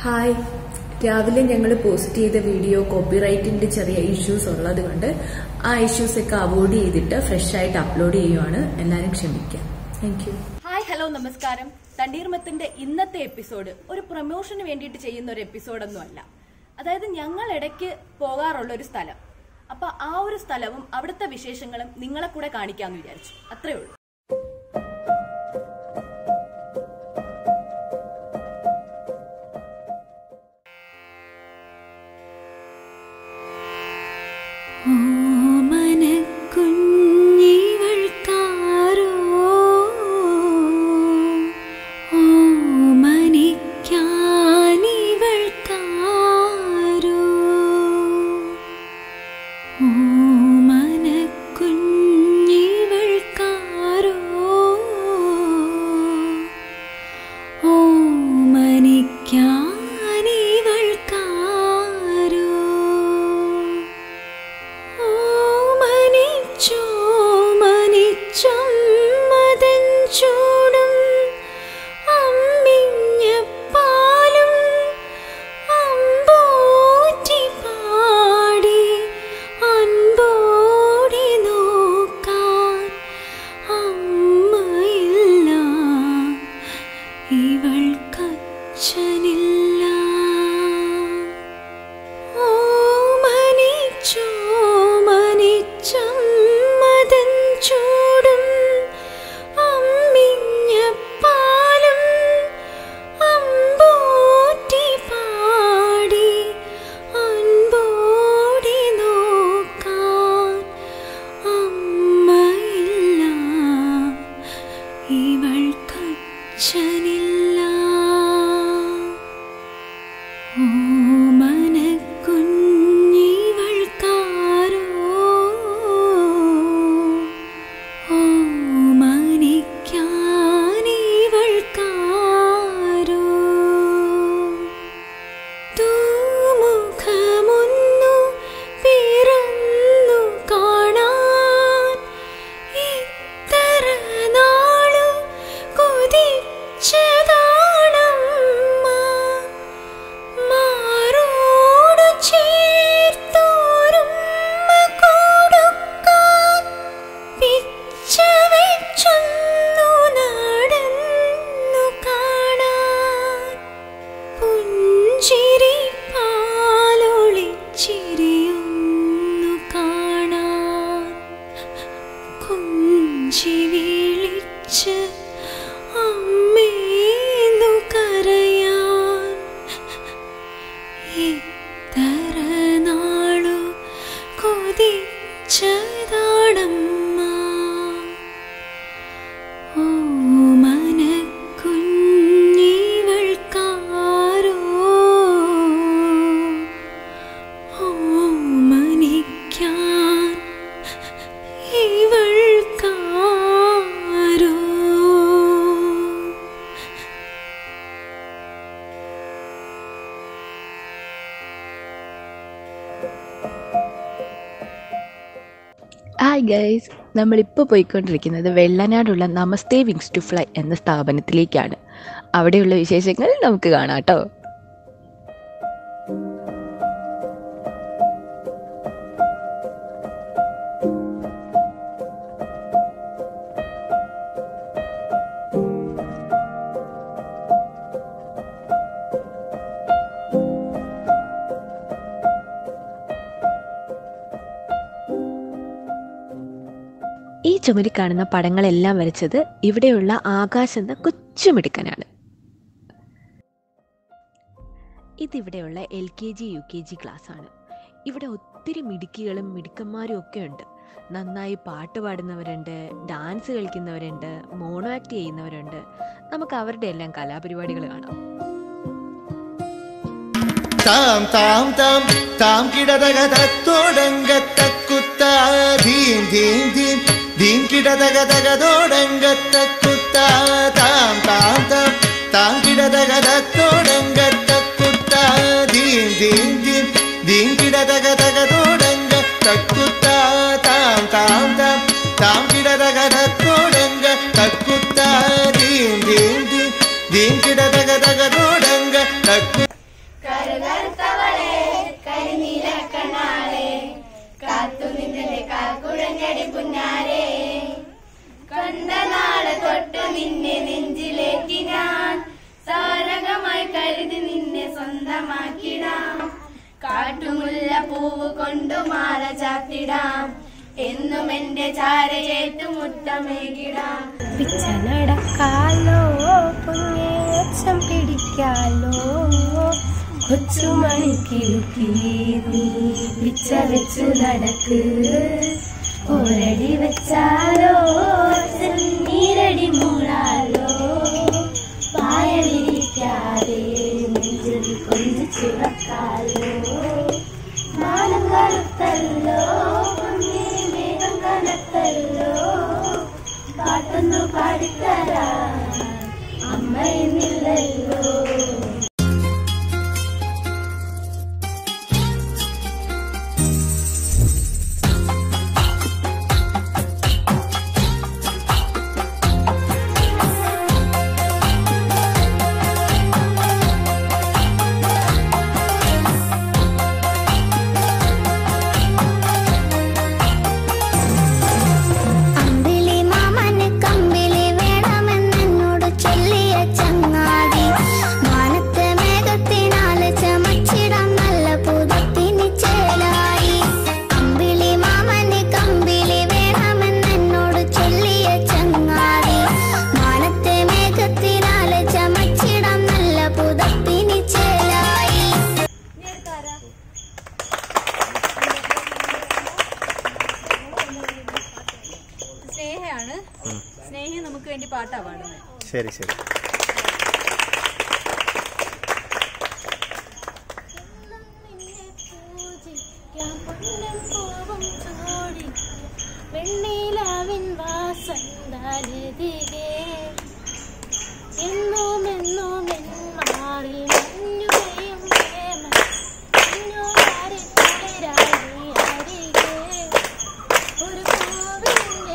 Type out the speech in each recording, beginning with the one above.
Hi രാവിലെ ഞങ്ങൾ post ചെയ്ത വീഡിയോ കോപ്പിറൈറ്റിന്റെ ചെറിയ ഇഷ്യൂസ് ഉള്ളത് കൊണ്ട് ആ ഇഷ്യൂസ് ഒക്കെ അവോയ്ഡ് ചെയ്തിട്ട് ഫ്രഷ് ആയിട്ട് അപ്ലോഡ് ചെയ്യുവാണ് എല്ലാവരും ക്ഷമിക്കാം താങ്ക് യു ഹായ് ഹലോ നമസ്കാരം തണ്ണീർമത്തിന്റെ ഇന്നത്തെ എപ്പിസോഡ് ഒരു പ്രൊമോഷന് വേണ്ടിയിട്ട് ചെയ്യുന്ന ഒരു എപ്പിസോഡൊന്നും അല്ല അതായത് ഞങ്ങൾ ഇടയ്ക്ക് പോകാറുള്ള ഒരു സ്ഥലം അപ്പൊ ആ ഒരു സ്ഥലവും അവിടുത്തെ വിശേഷങ്ങളും നിങ്ങളെ കൂടെ കാണിക്കാന്ന് വിചാരിച്ചു അത്രേ ഉള്ളൂ ഓമനക്കുഞ്ഞിവൾക്കാരോ ഓമനിക്കാനിവൾക്കാരോ ഓമനക്കുഞ്ഞിവൾക്കാരോ ഓമനിക്കാനിവൾക്കാരോ ഓമനിച്ചോ മനിച്ചം മതൻ ചൂടും അമ്മിഞ്ഞ പാലും അമ്പോറ്റി പാടി അൻപോടി നോക്കാൻ അമ്മയില്ല ഇവൾക്കച്ഛനില്ല ഓമനിച്ചോ മനിച്ചം മതൻ ചൂടും അമ്മിഞ്ഞ പാലും അമ്പോറ്റി പാടി അൻപോടി നോക്കാൻ അമ്മയില്ല ഇവൾക്കച്ഛനില്ല ഓമനക്കുഞ്ഞിവൾക്കാരോ ഓമനിക്കാനിവൾക്കാരോ തൂമുഖമൊന്നു പിറന്നു കാണാൻ ഇത്ര നാളു കൊതിച്ചതാണമ്മ മാറോടു ചേർത്തോരുമ്മ കൊടുക്കാൻ പിച്ച വെച്ചൊന്നു നടന്നു കാണാൻ പുഞ്ചിരി പാലൊളിച്ചിരിയൊന്നു കാണാൻ കൊഞ്ചി വിളിച്ച് അമ്മേന്നു കരയാൻ ഇത്ര നാളു കൊതിച്ചതാണമ്മ ഓമനക്കുഞ്ഞിവൾക്കാരോ ഓമനിക്കാൻ ഇവൾക്കാരോ ഹായ് ഗൈസ് നമ്മളിപ്പോൾ പോയിക്കൊണ്ടിരിക്കുന്നത് വെള്ളനാടുള്ള നമസ്തേ വിങ്സ് ടു ഫ്ലൈ എന്ന സ്ഥാപനത്തിലേക്കാണ് അവിടെയുള്ള വിശേഷങ്ങൾ നമുക്ക് കാണാം കേട്ടോ ഈ ചുമരിൽ കാണുന്ന പടങ്ങളെല്ലാം വരച്ചത് ഇവിടെയുള്ള ആകാശ് എന്ന കൊച്ചുമിടുക്കനാണ് ഇതിവിടെയുള്ള L K G U K G class ആണ് ഇവിടെ ഒത്തിരി മിടുക്കികളും മിടുക്കന്മാരും ഒക്കെ ഉണ്ട് നന്നായി പാട്ട് പാടുന്നവരുണ്ട് ഡാൻസ് കളിക്കുന്നവരുണ്ട് മോണോ ആക്ട് ചെയ്യുന്നവരുണ്ട് നമുക്ക് അവരുടെ എല്ലാം കലാപരിപാടികൾ കാണാം താം താം താം താം കിടതക തത്തോടങ്ക തക്കുത്ത ധീം ധീം ധീം ധീം കിടതക തകതോടങ്ക തക്കുത്ത താം താം താം താം കിടതക തത്തോടങ്ക തക്കുത്ത ധീം ധീം ധീം ധീം കിടതക തകതോടങ്ക തക്കുത്ത താം താം താം താം കിടതക തത്തോടങ്ക തക്കുത്ത ധീം ധീം ധീം ധീം കിടതക തകതോടങ്ക തക്കു കാട്ടുമുല്ല പൂവ് കൊണ്ടു മാല ചാത്തിടാം എന്നും എന്റെ ചാരയേറ്റു മുറ്റമേകിടാം പിച്ച നടക്കാലോ പൊങ്ങേച്ചം പിടിക്കാലോ കൊച്ചുമണിക്കിലുക്കി നീ പിച്ച വെച്ചു നടക്ക് ഒരടി വെച്ചാലോ നീരടി മൂളാലോ പായലിരിക്കാതെ നെഞ്ചിൽ കൊഞ്ചു ചുവക്കാലോ മാനം കറുത്തല്ലോ പൊന്നേ മേഘം കനത്തല്ലോ പാട്ടൊന്നു പാടിത്തരാ അമ്മ എന്നില്ലല്ലോ അമ്പിളി മാമന് കമ്പിളി വേണമെന്നെന്നോട് ചൊല്ലിയ ചങ്ങാതി മാനത്തെ മേഘത്തിനാല് ചമച്ചിടാം നല്ല പുതപ്പിനി ചേലായി അമ്പിളി മാമന് കമ്പിളി വേണമെന്നെന്നോട് ചൊല്ലിയ ചങ്ങാതി മാനത്തെ മേഘത്തിനാല് ചമച്ചിടാം നല്ല പുതപ്പിനി ചേലായി സ്നേഹയാണ് സ്നേഹി നമുക്ക് വേണ്ടി പാട്ടാ പാടുന്നത് ശരി ശരി വെണ്ണീലാവിൻ വാസന്താരതികെ എന്നും എന്നും എന്മാറിൽ മഞ്ഞുകയും പ്രേമ മഞ്ഞുകാരി കുളിരായി അരികെ ഒരു കോവിലിന്റെ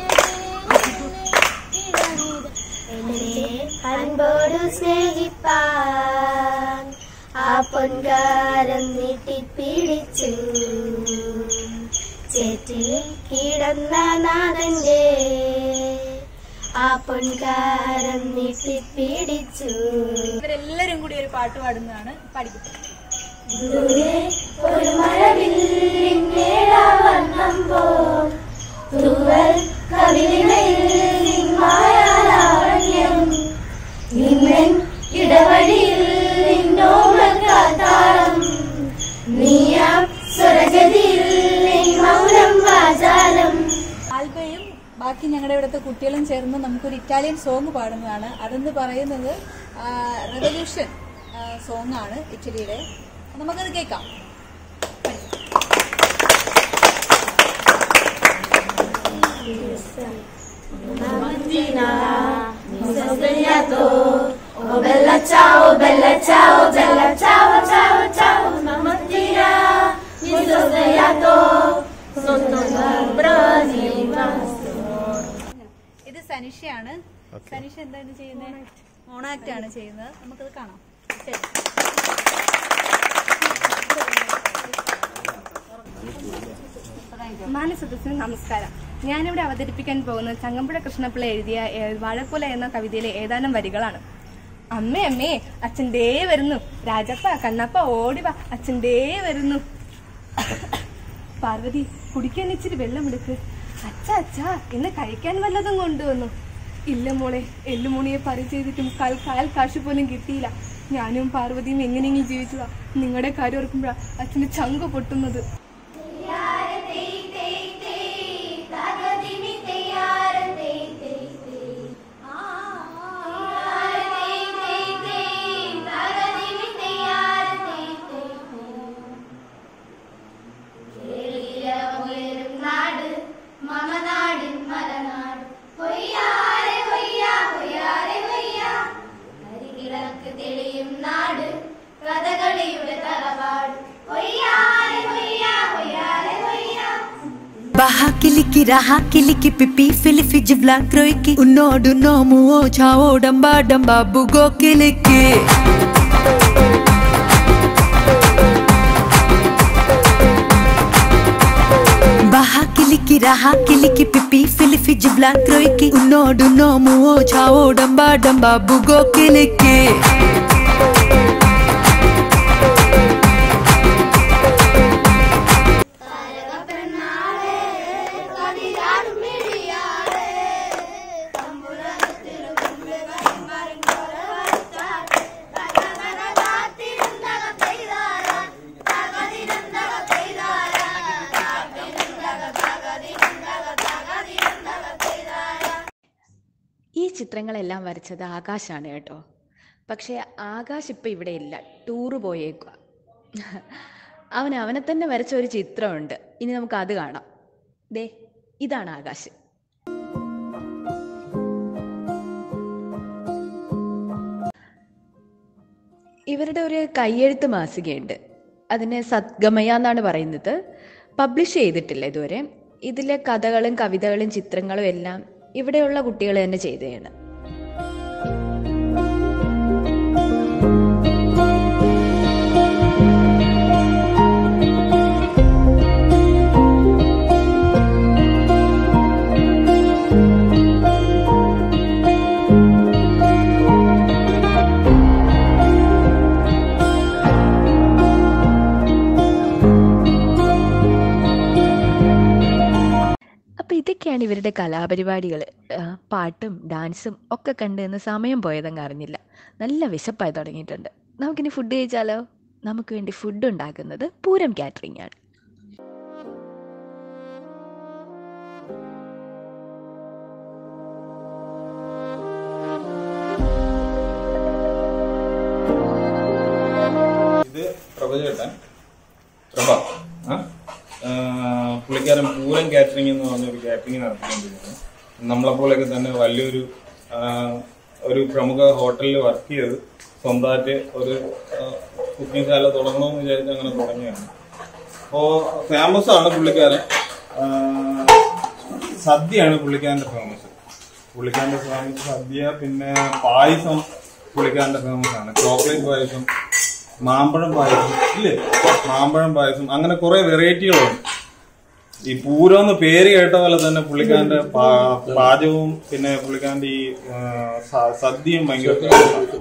ഇളനിത എന്നെ അൻപോടു സ്നേഹിപ്പാൻ ആ പൊൻകാരം നീട്ടിപ്പിടിച്ചു ചേറ്റിൽ കിടന്ന നാഥന്റെ ആ പൊൻകാരം നീട്ടിപ്പിടിച്ചു ഇവരെല്ലാരും കൂടി ഒരു പാട്ട് പാടുന്നതാണ് പഠിക്കും ദൂരെ ഒരു മഴവില്ലിൻ വർണ്ണം പോ തൂവൽ കവിളിമയിൽ മായാലാവണ്യം നിന്നൻ ഇടവഴിയിൽ നിന്നോമക്കാത്താളം നീയാം സ്വരഗതിയിൽ നീ മൗനം വാചാലം ആൽബയും ബാക്കി ഞങ്ങളുടെ ഇവിടുത്തെ കുട്ടികളും ചേർന്ന് നമുക്കൊരു ഇറ്റാലിയൻ സോങ് പാടുന്നതാണ് അതെന്ന് പറയുന്നത് റെവല്യൂഷൻ സോങ് ആണ് ഇറ്റലിയുടെ നമുക്കത് കേൾക്കാം Oh bella ciao, bella ciao, bella ciao, ciao, ciao, stamattina mi sono svegliato sotto l'ombra di un ഇത് സനിഷയാണ് സനിഷ എന്താണ് ചെയ്യുന്നത് മോണാക്ട് ആണ് ചെയ്യുന്നത് നമുക്കത് കാണാം ശരി മാനസദസ്സിന് നമസ്കാരം ഞാനിവിടെ അവതരിപ്പിക്കാൻ പോകുന്നത് ചങ്ങമ്പുഴ കൃഷ്ണപിള്ള എഴുതിയ ഏ, വാഴക്കുല എന്ന കവിതയിലെ ഏതാനും വരികളാണ് അമ്മേ അമ്മേ അച്ഛൻ ദേ വരുന്നു രാജപ്പ കണ്ണപ്പ ഓടിവാ അച്ഛൻ ദേ വരുന്നു പാർവതി കുടിക്കാൻ ഇച്ചിരി വെള്ളമെടുക്ക് അച്ഛ അച്ഛ ഇന്ന് കഴിക്കാൻ വല്ലതും കൊണ്ടുവന്നു ഇല്ല മോളെ എല്ലുമുണിയെ പറി ചെയ്തിട്ടും കാൽ കാൽ കാശ് പോലും കിട്ടിയില്ല ഞാനും പാർവതിയും എങ്ങനെയെങ്കിലും ജീവിച്ചതാ നിങ്ങളുടെ കാര്യം ഓർക്കുമ്പോഴാ അച്ഛന് ചങ്ക് പൊട്ടുന്നത് നാട് മമനാടിൻ മലനാട് കൊയ്യാറെ കൊയ്യാ കൊയ്യാറെ കൊയ്യാ കരികിളക്ക് തെളിയും നാട് കഥകളിയുടെ തറവാട് കൊയ്യാറെ കൊയ്യാ കൊയ്യാറെ കൊയ്യാ Baha kiliki raha kiliki pipi filifi jivla kroiki Unodu nomu o chao damba damba bugo kiliki Baha kiliki raha kiliki pipi filifi jivla kroiki Unodu nomu o chao damba damba bugo kiliki ചിത്രങ്ങളെല്ലാം വരച്ചത് ആകാശാണ് കേട്ടോ പക്ഷേ ആകാശ് ഇപ്പം ഇവിടെ ഇല്ല tour പോയേക്കുക അവൻ അവനെ തന്നെ വരച്ച ഒരു ചിത്രമുണ്ട് ഇനി നമുക്ക് അത് കാണാം ദേ ഇതാണ് ആകാശ് ഇവരുടെ ഒരു കയ്യെഴുത്ത് മാസികയുണ്ട് അതിനെ സദ്ഗമയ എന്നാണ് പറയുന്നത് പബ്ലിഷ് ചെയ്തിട്ടില്ല ഇതുവരെ ഇതിലെ കഥകളും കവിതകളും ചിത്രങ്ങളും എല്ലാം ഇവിടെയുള്ള കുട്ടികൾ തന്നെ ചെയ്തതാണ് അപ്പോൾ ഇതൊക്കെയാണ് ഇവരുടെ കലാപരിപാടികൾ പാട്ടും ഡാൻസും ഒക്കെ കണ്ട് ഇന്ന് സമയം പോയതങ്ങ് അറിഞ്ഞില്ല നല്ല വിശപ്പായി തുടങ്ങിയിട്ടുണ്ട് നമുക്കിനി ഫുഡ് കഴിച്ചാലോ നമുക്ക് വേണ്ടി ഫുഡ് ഉണ്ടാക്കുന്നത് പൂരം കാറ്ററിംഗ് ആണ് ഇത് പ്രഭചേട്ടൻ പ്രഭ ആ? ആ, പുള്ളിക്കാരൻ പൂരം കാറ്ററിംഗ് എന്ന് പറഞ്ഞൊരു കാറ്ററിംഗ് നടത്തിക്കൊണ്ടിരിക്കുന്നത് നമ്മളെപ്പോലെയൊക്കെ തന്നെ വലിയൊരു ആ, ഒരു പ്രമുഖ ഹോട്ടലിൽ വർക്ക് ചെയ്ത് സ്വന്തമായിട്ട് ഒരു കുക്കിംഗ് ശാല തുടങ്ങണമെന്ന് വിചാരിച്ച് അങ്ങനെ തുടങ്ങിയാണ് അപ്പോ ഫേമസ് ആണ് പുള്ളിക്കാരൻ ആ, സദ്യയാണ് പുള്ളിക്കാരന്റെ ഫേമസ് പുള്ളിക്കാരന്റെ ഫേമസ് സദ്യ പിന്നെ പായസം പുള്ളിക്കാരന്റെ ഫേമസ് ആണ് ചോക്ലേറ്റ് പായസം മാമ്പഴം പായസം ഇല്ലേ മാമ്പഴം പായസം അങ്ങനെ കുറെ വെറൈറ്റികളുണ്ട് ഈ പൂരം എന്ന് പേര് കേട്ട പോലെ തന്നെ പുള്ളിക്കാരന്റെ പാ- പാചകവും പിന്നെ പുള്ളിക്കാരന്റെ ഈ ആ, സ- സദ്യയും ഭയങ്കര famous ആണ്.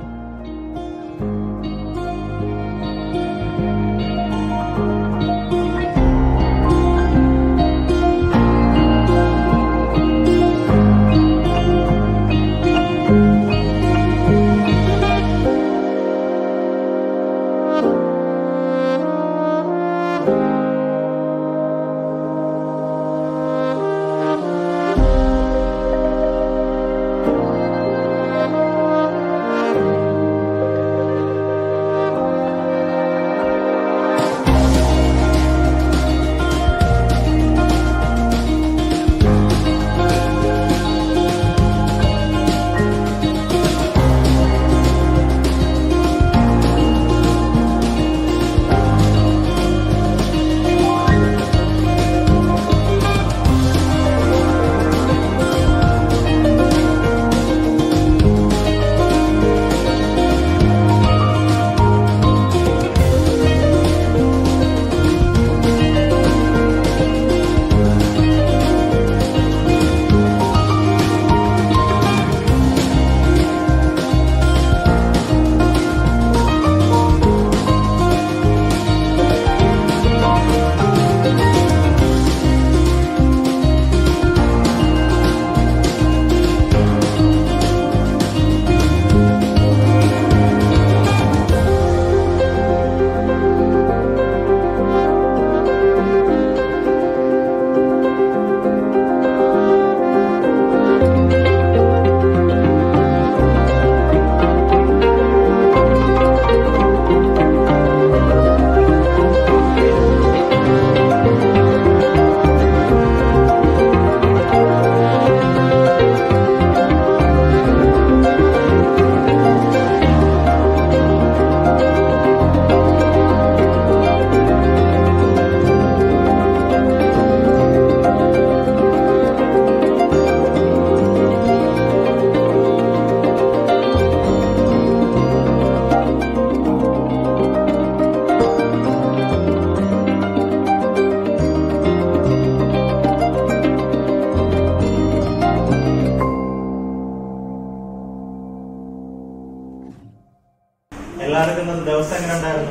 എല്ലാവർക്കും ഇന്നത്തെ ദിവസം എങ്ങനെ ഉണ്ടായിരുന്നു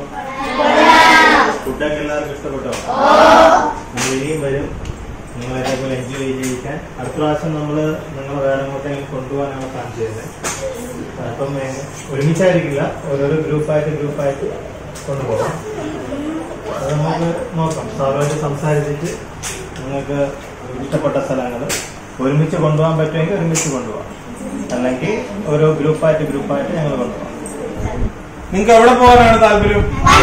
ഫുഡൊക്കെ എല്ലാവർക്കും ഇഷ്ടപ്പെട്ടോ നമ്മൾ ഇനിയും വരും നിങ്ങൾ അതേപോലെ എൻജോയ് ചെയ്യിക്കാൻ അടുത്ത പ്രാവശ്യം നമ്മൾ നിങ്ങൾ വേറെ എങ്ങോട്ടെങ്കിലും കൊണ്ടുപോകാനാണ് പ്ലാൻ ചെയ്യുന്നത് അപ്പം ഏ, ഒരുമിച്ചായിരിക്കില്ല ഓരോരോ ഗ്രൂപ്പായിട്ട് ഗ്രൂപ്പായിട്ട് കൊണ്ടുപോകാം അത് നമുക്ക് നോക്കാം സാറുമായിട്ട് സംസാരിച്ചിട്ട് നിങ്ങൾക്ക് ഇഷ്ടപ്പെട്ട സ്ഥലങ്ങൾ ഒരുമിച്ച് കൊണ്ടുപോകാൻ പറ്റുമെങ്കിൽ ഒരുമിച്ച് കൊണ്ടുപോകാം അല്ലെങ്കിൽ ഓരോ ഗ്രൂപ്പായിട്ട് ഗ്രൂപ്പായിട്ട് ഞങ്ങൾ കൊണ്ടുപോകാം നിങ്ങൾക്ക് എവിടെ പോകാനാണ് താല്പര്യം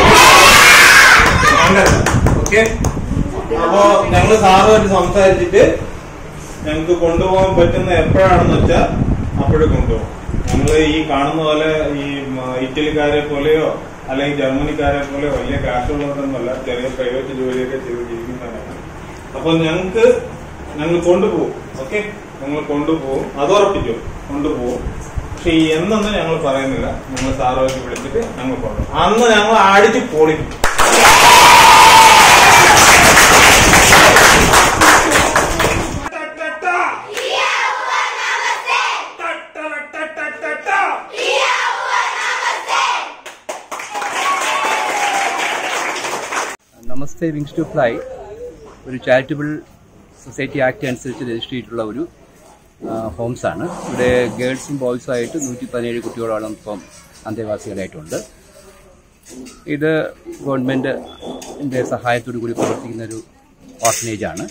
ഓക്കെ അപ്പോ ഞങ്ങള് സാറുമായിട്ട് സംസാരിച്ചിട്ട് ഞങ്ങൾക്ക് കൊണ്ടുപോകാൻ പറ്റുന്ന എപ്പോഴാണെന്ന് വെച്ചാൽ അപ്പോഴും കൊണ്ടുപോകും ഞങ്ങൾ ഈ കാണുന്ന പോലെ ഈ മ- ഇറ്റലിക്കാരെ പോലെയോ അല്ലെങ്കിൽ ജർമ്മനിക്കാരെ പോലെയോ വലിയ കാശുള്ളവരൊന്നുമല്ല ചെറിയ പ്രൈവറ്റ് ജോലിയൊക്കെ ചെയ്ത് ജീവിക്കുന്നവരാണ് അപ്പൊ ഞങ്ങൾക്ക് ഞങ്ങൾ കൊണ്ടുപോകും ഓക്കെ ഞങ്ങൾ കൊണ്ടുപോകും അത് ഉറപ്പിച്ചു കൊണ്ടുപോകും പക്ഷെ ഈ എന്നെന്ന് ഞങ്ങൾ പറയുന്നില്ല ഞങ്ങൾ സാറുമായിട്ട് വിളിച്ചിട്ട് ഞങ്ങൾ കൊണ്ടുപോകും അന്ന് ഞങ്ങൾ അടിച്ച് പൊളിക്കും നമസ്തേ വിങ്സ് ടു ഫ്ലൈ ഒരു ചാരിറ്റബിൾ സൊസൈറ്റി ആക്ട് അനുസരിച്ച് രജിസ്റ്റർ ചെയ്തിട്ടുള്ള ഒരു ഹോംസ് ആണ് ഇവിടെ ഗേൾസും ബോയ്സും ആയിട്ട് നൂറ്റി പതിനേഴ് കുട്ടികളോളം ഇപ്പം അന്തേവാസികളായിട്ടുണ്ട് ഇത് ഗവൺമെൻറ്റിൻ്റെ സഹായത്തോടു കൂടി പ്രവർത്തിക്കുന്ന ഒരു ഓർഫനേജ് ആണ്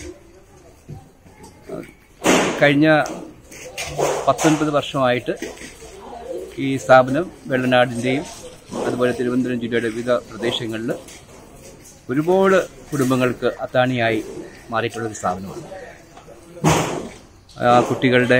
കഴിഞ്ഞ പത്തൊൻപത് വർഷമായിട്ട് ഈ സ്ഥാപനം വെള്ളനാടിൻ്റെയും അതുപോലെ തിരുവനന്തപുരം ജില്ലയുടെ വിവിധ പ്രദേശങ്ങളിൽ ഒരുപാട് കുടുംബങ്ങൾക്ക് അത്താണിയായി മാറിയിട്ടുള്ളൊരു സ്ഥാപനമാണ് ആ, കുട്ടികളുടെ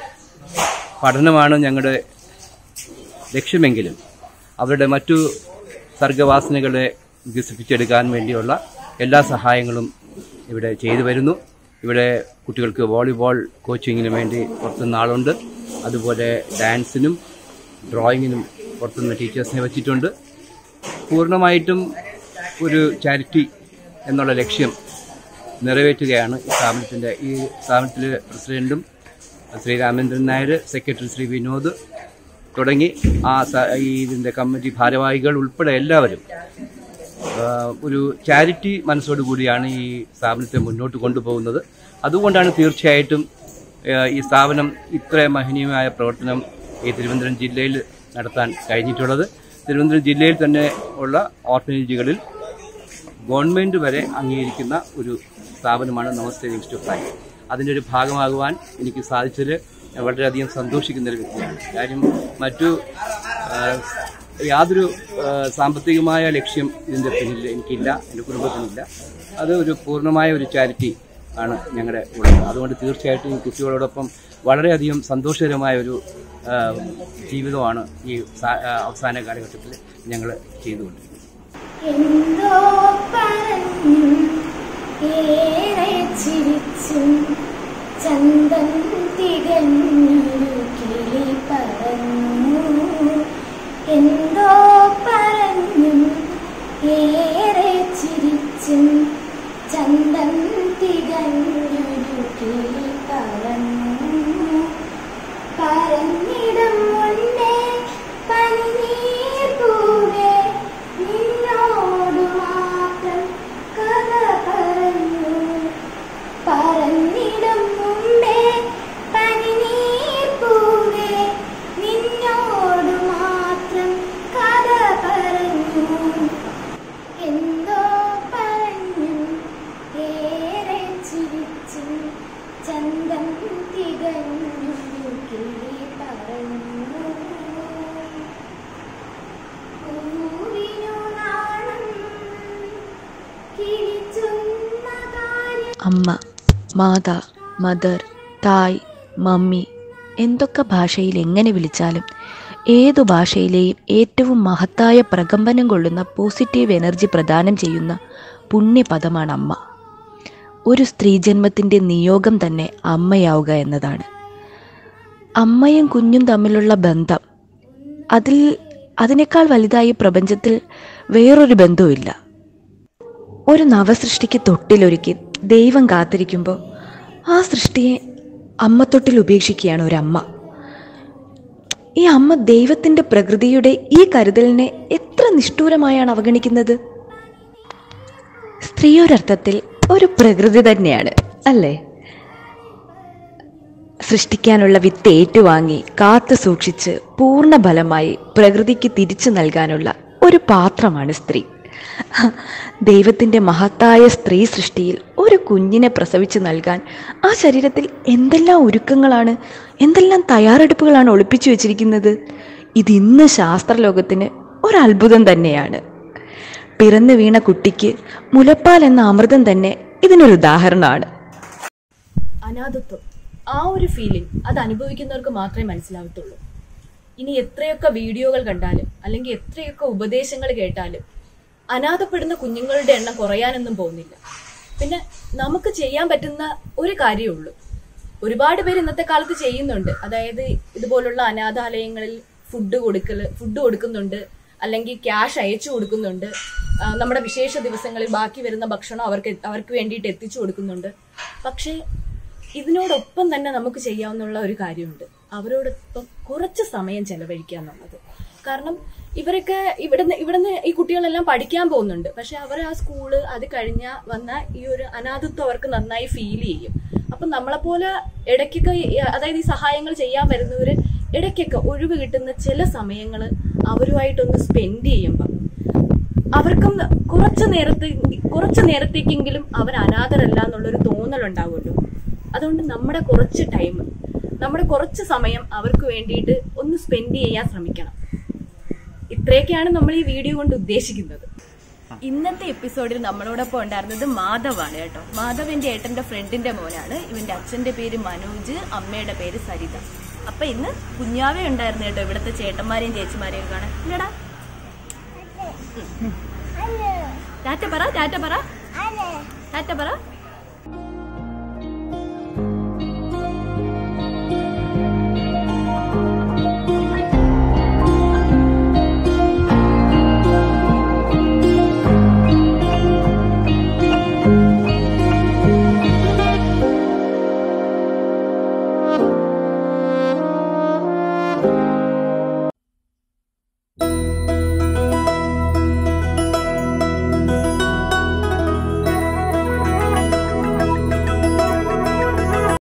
പഠനമാണ് ഞങ്ങളുടെ ലക്ഷ്യമെങ്കിലും അവരുടെ മറ്റു സർഗവാസനകളെ വികസിപ്പിച്ചെടുക്കാൻ വേണ്ടിയുള്ള എല്ലാ സഹായങ്ങളും ഇവിടെ ചെയ്തു വരുന്നു ഇവിടെ കുട്ടികൾക്ക് വോളിബോൾ കോച്ചിങ്ങിന് വേണ്ടി പുറത്തുനിന്ന് ആളുണ്ട് അതുപോലെ ഡാൻസിനും ഡ്രോയിങ്ങിനും പുറത്തുനിന്ന് ടീച്ചേഴ്സിനെ വെച്ചിട്ടുണ്ട് പൂർണ്ണമായിട്ടും ഒരു ചാരിറ്റി എന്നുള്ള ലക്ഷ്യം നിറവേറ്റുകയാണ് ഈ സ്ഥാപനത്തിൻ്റെ ഈ സ്ഥാപനത്തിലെ പ്രസിഡന്റും ശ്രീ രാമേന്ദ്രൻ നായർ സെക്രട്ടറി ശ്രീ വിനോദ് തുടങ്ങി ആ സ- ഈ ഇതിൻ്റെ കമ്മിറ്റി ഭാരവാഹികൾ ഉൾപ്പെടെ എല്ലാവരും ആ, ഒരു ചാരിറ്റി മനസ്സോടു കൂടിയാണ് ഈ സ്ഥാപനത്തെ മുന്നോട്ട് കൊണ്ടുപോകുന്നത് അതുകൊണ്ടാണ് തീർച്ചയായിട്ടും ആ, ഈ സ്ഥാപനം ഇത്ര മഹനീയമായ പ്രവർത്തനം ഈ തിരുവനന്തപുരം ജില്ലയിൽ നടത്താൻ കഴിഞ്ഞിട്ടുള്ളത് തിരുവനന്തപുരം ജില്ലയിൽ തന്നെ ഉള്ള ഓർഫനേജുകളിൽ ഗവൺമെൻറ് വരെ അംഗീകരിക്കുന്ന ഒരു സ്ഥാപനമാണ് നമസ്തേ വിങ്സ് ടു ഫ്ലൈ അതിൻ്റെ ഒരു ഭാഗമാകുവാൻ എനിക്ക് സാധിച്ചതിൽ ഞാൻ വളരെയധികം സന്തോഷിക്കുന്ന ഒരു വ്യക്തിയാണ് കാര്യം മറ്റു ആ, യാതൊരു ആ, സാമ്പത്തികമായ ലക്ഷ്യം ഇതിൻ്റെ പിന്നിൽ എനിക്കില്ല എൻ്റെ കുടുംബത്തിനില്ല അത് ഒരു പൂർണ്ണമായ ഒരു ചാരിറ്റി ആണ് ഞങ്ങളുടെ ഉള്ളത് അതുകൊണ്ട് തീർച്ചയായിട്ടും ഈ കുട്ടികളോടൊപ്പം വളരെയധികം സന്തോഷകരമായ ഒരു ആ, ജീവിതമാണ് ഈ സാ- ആ, അവസാന കാലഘട്ടത്തിൽ ഞങ്ങൾ ചെയ്തുകൊണ്ടിരിക്കുന്നത് എന്തോ പറഞ്ഞു ഏറെ ചിരിച്ചും ചന്തം തികഞ്ഞൊരു കിളി പറഞ്ഞു എന്തോ പറഞ്ഞും ഏറെ ചിരിച്ചും ചന്തം തികഞ്ഞൊരു കിളി പറഞ്ഞു പറഞ്ഞിടം മുന്നേ പനിനീർ പൂവേ നിന്നോടു മാത്രം കഥ പറഞ്ഞു പറഞ്ഞിടം മുമ്പേ പനിനീർ പൂവേ നിന്നോടു മാത്രം കഥ പറഞ്ഞു എന്തോ പറഞ്ഞു ഏറെ ചിരിച്ചു ചന്തം തികഞ്ഞു കിളി പറഞ്ഞു പൂവിനു നാണം കിഴിച്ചുന്ന കാര്യം അമ്മ മാതാ മദർ തായ് മമ്മി എന്തൊക്കെ ഭാഷയിൽ എങ്ങനെ വിളിച്ചാലും ഏതു ഭാഷയിലെയും ഏറ്റവും മഹത്തായ പ്രകമ്പനം കൊള്ളുന്ന പോസിറ്റീവ് എനർജി പ്രദാനം ചെയ്യുന്ന പുണ്യപദമാണ് അമ്മ ഒരു സ്ത്രീജന്മത്തിൻ്റെ നിയോഗം തന്നെ അമ്മയാവുക എന്നതാണ് അമ്മയും കുഞ്ഞും തമ്മിലുള്ള ബന്ധം അതിൽ അതിനേക്കാൾ വലുതായി പ്രപഞ്ചത്തിൽ വേറൊരു ബന്ധവുമില്ല ഒരു നവസൃഷ്ടിക്ക് തൊട്ടിലൊരുക്കി ദൈവം കാത്തിരിക്കുമ്പോൾ ആ സൃഷ്ടിയെ അമ്മത്തൊട്ടിൽ ഉപേക്ഷിക്കുകയാണ് ഒരമ്മ ഈ അമ്മ ദൈവത്തിൻ്റെ പ്രകൃതിയുടെ ഈ കരുതലിനെ എത്ര നിഷ്ഠൂരമായാണ് അവഗണിക്കുന്നത് സ്ത്രീ ഒരർത്ഥത്തിൽ ഒരു പ്രകൃതി തന്നെയാണ് അല്ലേ സൃഷ്ടിക്കാനുള്ള വിത്ത് ഏറ്റുവാങ്ങി കാത്തു സൂക്ഷിച്ച് പൂർണ്ണ ഫലമായി പ്രകൃതിക്ക് തിരിച്ചു നൽകാനുള്ള ഒരു പാത്രമാണ് സ്ത്രീ ദൈവത്തിൻ്റെ മഹത്തായ സ്ത്രീ സൃഷ്ടിയിൽ ഒരു കുഞ്ഞിനെ പ്രസവിച്ച് നൽകാൻ ആ ശരീരത്തിൽ എന്തെല്ലാം ഒരുക്കങ്ങളാണ് എന്തെല്ലാം തയ്യാറെടുപ്പുകളാണ് ഒളിപ്പിച്ചു വെച്ചിരിക്കുന്നത് ഇതിന്ന് ശാസ്ത്രലോകത്തിന് ഒരത്ഭുതം തന്നെയാണ് പിറന്നു വീണ കുട്ടിക്ക് മുലപ്പാൽ എന്ന അമൃതം തന്നെ ഇതിനൊരു ഉദാഹരണമാണ് അനാഥത്വം ആ ഒരു ഫീലിംഗ് അത് അനുഭവിക്കുന്നവർക്ക് മാത്രമേ മനസ്സിലാവത്തുള്ളൂ ഇനി എത്രയൊക്കെ വീഡിയോകൾ കണ്ടാലും അല്ലെങ്കിൽ എത്രയൊക്കെ ഉപദേശങ്ങൾ കേട്ടാലും അനാഥപ്പെടുന്ന കുഞ്ഞുങ്ങളുടെ എണ്ണം കുറയാനൊന്നും പോകുന്നില്ല പിന്നെ നമുക്ക് ചെയ്യാൻ പറ്റുന്ന ഒരു കാര്യമേ ഉള്ളൂ ഒരുപാട് പേര് ഇന്നത്തെ കാലത്ത് ചെയ്യുന്നുണ്ട് അതായത് ഇതുപോലുള്ള അനാഥാലയങ്ങളിൽ ഫുഡ് കൊടുക്കല് ഫുഡ് കൊടുക്കുന്നുണ്ട് അല്ലെങ്കിൽ ക്യാഷ് അയച്ചു കൊടുക്കുന്നുണ്ട് ആ, നമ്മുടെ വിശേഷ ദിവസങ്ങളിൽ ബാക്കി വരുന്ന ഭക്ഷണം അവർക്ക് അവർക്ക് വേണ്ടിയിട്ട് എത്തിച്ചു കൊടുക്കുന്നുണ്ട് പക്ഷേ ഇതിനോടൊപ്പം തന്നെ നമുക്ക് ചെയ്യാവുന്ന ഒരു കാര്യമുണ്ട് അവരോടൊപ്പം കുറച്ച് സമയം ചെലവഴിക്കുക എന്നുള്ളത് കാരണം ഇവരൊക്കെ ഇവിടുന്ന് ഇവിടുന്ന് ഈ കുട്ടികളെല്ലാം പഠിക്കാൻ പോകുന്നുണ്ട് പക്ഷെ അവർ ആ സ്കൂള് അത് കഴിഞ്ഞ വന്ന ഈ ഒരു അനാഥത്വം അവർക്ക് നന്നായി ഫീൽ ചെയ്യും അപ്പൊ നമ്മളെപ്പോലെ ഇടയ്ക്കൊക്കെ ഈ- അതായത് ഈ സഹായങ്ങൾ ചെയ്യാൻ വരുന്നവര് ഇടയ്ക്കൊക്കെ ഒഴിവ് കിട്ടുന്ന ചില സമയങ്ങൾ അവരുമായിട്ടൊന്ന് സ്പെൻഡ് ചെയ്യുമ്പോൾ അവർക്കും കുറച്ച് നേരത്തെ കുറച്ച് നേരത്തേക്കെങ്കിലും അവർ അനാഥരല്ല എന്നുള്ളൊരു തോന്നലുണ്ടാവുമല്ലോ അതുകൊണ്ട് നമ്മുടെ കുറച്ച് ടൈം നമ്മുടെ കുറച്ച് സമയം അവർക്ക് വേണ്ടിയിട്ട് ഒന്ന് സ്പെൻഡ് ചെയ്യാൻ ശ്രമിക്കണം ഇത്രയൊക്കെയാണ് നമ്മൾ ഈ വീഡിയോ കൊണ്ട് ഉദ്ദേശിക്കുന്നത് ഇന്നത്തെ എപ്പിസോഡിൽ നമ്മളോടൊപ്പം ഉണ്ടായിരുന്നത് മാധവാണ് കേട്ടോ മാധവ് എന്റെ ഏട്ടന്റെ ഫ്രണ്ടിന്റെ മോനാണ് ഇവന്റെ അച്ഛന്റെ പേര് മനോജ് അമ്മയുടെ പേര് സരിത അപ്പൊ ഇന്ന് കുഞ്ഞാവേ ഉണ്ടായിരുന്നു കേട്ടോ ഇവിടുത്തെ ചേട്ടന്മാരെയും ചേച്ചിമാരെയും കാണാൻ ഇല്ലടാ ടാറ്റ പറ ടാറ്റ പറ ടാറ്റ പറ